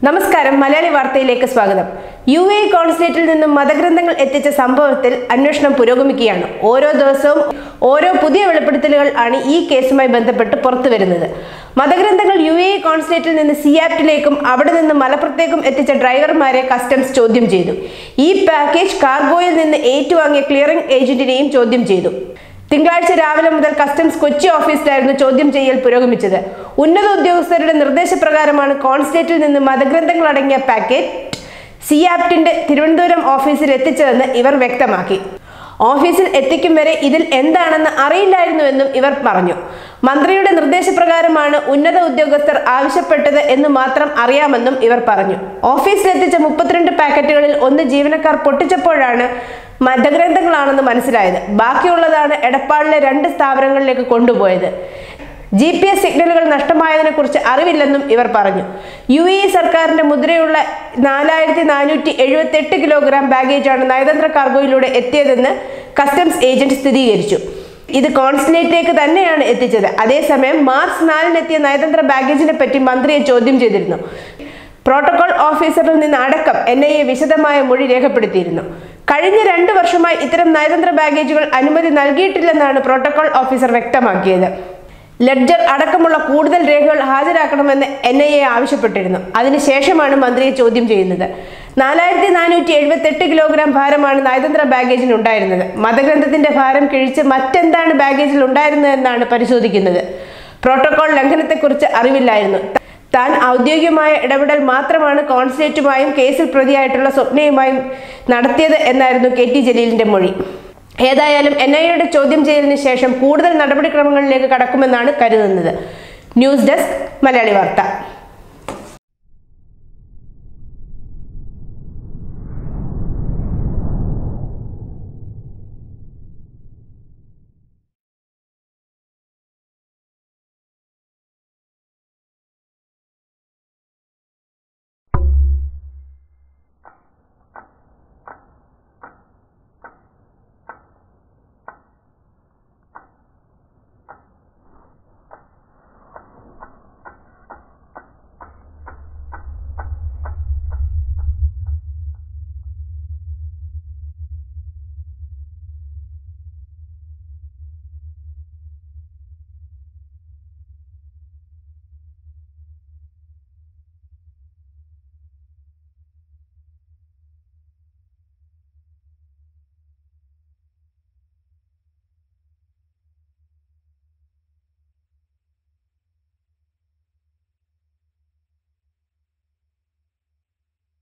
നമസ്കാരം മലയാളി വാർത്തയിലേക്ക് സ്വാഗതം യു എ കോൺസുലേറ്റിൽ നിന്നും മതഗ്രന്ഥങ്ങൾ എത്തിച്ച സംഭവത്തിൽ അന്വേഷണം പുരോഗമിക്കുകയാണ് ഓരോ ദിവസവും ഓരോ പുതിയ വെളിപ്പെടുത്തലുകൾ ആണ് ഈ കേസുമായി ബന്ധപ്പെട്ട് പുറത്തു വരുന്നത് മതഗ്രന്ഥങ്ങൾ യു എ കോൺസുലേറ്റിൽ നിന്ന് സിയാപ്റ്റിലേക്കും അവിടെ നിന്ന് മലപ്പുറത്തേക്കും എത്തിച്ച ഡ്രൈവർമാരെ കസ്റ്റംസ് ചോദ്യം ചെയ്തു ഈ പാക്കേജ് കാർഗോയിൽ നിന്ന് ഏറ്റുവാങ്ങിയ ക്ലിയറിംഗ് ഏജന്റിനെയും ചോദ്യം ചെയ്തു തിങ്കളാഴ്ച രാവിലെ മുതൽ കസ്റ്റംസ് കൊച്ചി ഓഫീസിലായിരുന്നു ചോദ്യം ചെയ്യൽ പുരോഗമിച്ചത് ഉന്നത ഉദ്യോഗസ്ഥരുടെ നിർദ്ദേശപ്രകാരമാണ് കോൺസുലേറ്റിൽ നിന്ന് മതഗ്രന്ഥങ്ങൾ അടങ്ങിയ പാക്കേജ് സിയാപ്റ്റിന്റെ തിരുവനന്തപുരം ഓഫീസിൽ എത്തിച്ചതെന്ന് ഇവർ വ്യക്തമാക്കി ഓഫീസിൽ എത്തിക്കും വരെ ഇതിൽ എന്താണെന്ന് അറിയില്ലായിരുന്നുവെന്നും ഇവർ പറഞ്ഞു മന്ത്രിയുടെ നിർദ്ദേശപ്രകാരമാണ് ഉന്നത ഉദ്യോഗസ്ഥർ ആവശ്യപ്പെട്ടത് എന്ന് മാത്രം അറിയാമെന്നും ഇവർ പറഞ്ഞു ഓഫീസിലെത്തിച്ച മുപ്പത്തിരണ്ട് പാക്കറ്റുകളിൽ ഒന്ന് ജീവനക്കാർ പൊട്ടിച്ചപ്പോഴാണ് മതഗ്രന്ഥങ്ങളാണെന്ന് മനസ്സിലായത് ബാക്കിയുള്ളതാണ് എടപ്പാളിലെ രണ്ട് സ്ഥാപനങ്ങളിലേക്ക് കൊണ്ടുപോയത് ജി പി എസ് സിഗ്നലുകൾ നഷ്ടമായതിനെ കുറിച്ച് അറിവില്ലെന്നും ഇവർ പറഞ്ഞു യു എ സർക്കാരിന്റെ മുദ്രയുള്ള നാലായിരത്തി നാനൂറ്റി എഴുപത്തി എട്ട് കിലോഗ്രാം ബാഗേജാണ് നയതന്ത്ര കാർഗോയിലൂടെ എത്തിയതെന്ന് കസ്റ്റംസ് ഏജന്റ് സ്ഥിരീകരിച്ചു ഇത് കോൺസുലേറ്റിലേക്ക് തന്നെയാണ് എത്തിച്ചത് അതേസമയം മാർച്ച് നാലിനെത്തിയ നയതന്ത്ര ബാഗേജിനെ പറ്റി മന്ത്രിയെ ചോദ്യം ചെയ്തിരുന്നു പ്രോട്ടോകോൾ ഓഫീസറിൽ നിന്ന് അടക്കം എൻ ഐ എ വിശദമായ മൊഴി രേഖപ്പെടുത്തിയിരുന്നു കഴിഞ്ഞ രണ്ട് വർഷമായി ഇത്തരം നയതന്ത്ര ബാഗേജുകൾ അനുമതി നൽകിയിട്ടില്ലെന്നാണ് പ്രോട്ടോകോൾ ഓഫീസർ വ്യക്തമാക്കിയത് ലെഡ്ജർ അടക്കമുള്ള കൂടുതൽ രേഖകൾ ഹാജരാക്കണമെന്ന് എൻ ഐ എ ആവശ്യപ്പെട്ടിരുന്നു അതിനുശേഷമാണ് മന്ത്രിയെ ചോദ്യം ചെയ്യുന്നത് നാലായിരത്തി നാനൂറ്റി എഴുപത്തി എട്ട് കിലോഗ്രാം ഭാരമാണ് നയതന്ത്ര ബാഗേജിന് ഉണ്ടായിരുന്നത് മതഗ്രന്ഥത്തിന്റെ ഭാരം കിഴിച്ച് മറ്റെന്താണ് ബാഗേജിൽ ഉണ്ടായിരുന്നതെന്നാണ് പരിശോധിക്കുന്നത് പ്രോട്ടോകോൾ ലംഘനത്തെക്കുറിച്ച് അറിവില്ലായിരുന്നു താൻ ഔദ്യോഗികമായ ഇടപെടൽ മാത്രമാണ് കോൺസുലേറ്റുമായും കേസിൽ പ്രതിയായിട്ടുള്ള സ്വപ്നയുമായും നടത്തിയത് എന്നായിരുന്നു കെ ടി ജലീലിന്റെ മൊഴി ഏതായാലും എൻ ഐ എയുടെ ചോദ്യം ചെയ്യലിന് ശേഷം കൂടുതൽ നടപടിക്രമങ്ങളിലേക്ക് കടക്കുമെന്നാണ് കരുതുന്നത് ന്യൂസ് ഡെസ്ക് മലയാളി വാർത്ത